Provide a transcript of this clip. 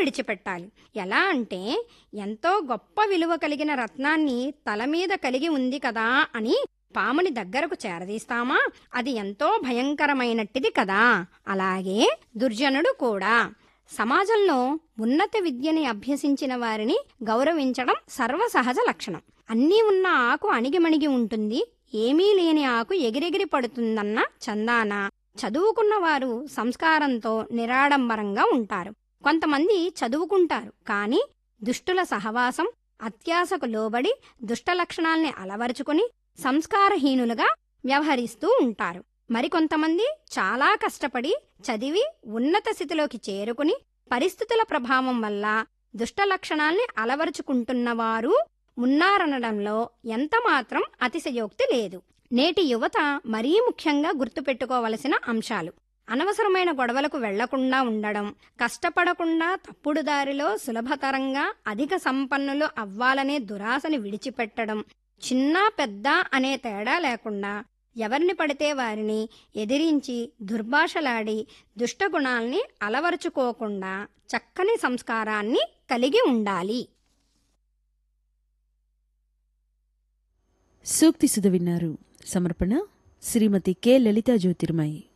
విడిచిపెట్టాలి ఎలా అంటే ఎంతో గొప్ప విలువ కలిగిన రత్నాన్ని తల మీద కలిగి ఉంది కదా అని పాముని దగ్గరకు చేరదీస్తామా అది ఎంతో భయంకరమైనట్టిది కదా అలాగే దుర్జనుడు కూడా సమాజంలో ఉన్నత విద్యని అభ్యసించిన వారిని గౌరవించడం సర్వసహజ లక్షణం అన్నీ ఉన్న ఆకు అణిగిమణిగి ఉంటుంది ఏమీ లేని ఆకు ఎగిరెగిరి పడుతుందన్న చందాన చదువుకున్న వారు సంస్కారంతో నిరాడంబరంగా ఉంటారు కొంతమంది చదువుకుంటారు కానీ దుష్టుల సహవాసం అత్యాశకు లోబడి దుష్ట లక్షణాల్ని అలవరుచుకుని సంస్కారహీనులుగా వ్యవహరిస్తూ ఉంటారు మరికొంతమంది చాలా కష్టపడి చదివి ఉన్నత స్థితిలోకి చేరుకుని పరిస్థితుల ప్రభావం వల్ల దుష్ట లక్షణాల్ని అలవరుచుకుంటున్నవారు ఉన్నారనడంలో ఎంతమాత్రం అతిశయోక్తి లేదు నేటి యువత మరీ ముఖ్యంగా గుర్తుపెట్టుకోవలసిన అంశాలు అనవసరమైన గొడవలకు వెళ్లకుండా ఉండడం కష్టపడకుండా తప్పుడు దారిలో సులభతరంగా అధిక సంపన్నులు అవ్వాలనే దురాశని విడిచిపెట్టడం చిన్న పెద్ద అనే తేడా లేకుండా ఎవరిని పడితే వారిని ఎదిరించి దుర్భాషలాడి దుష్టగుణాల్ని అలవరుచుకోకుండా చక్కని సంస్కారాన్ని కలిగి ఉండాలి సూక్తి సుధ విన్నారు సమర్పణ శ్రీమతి కె లలితా జ్యోతిర్మయి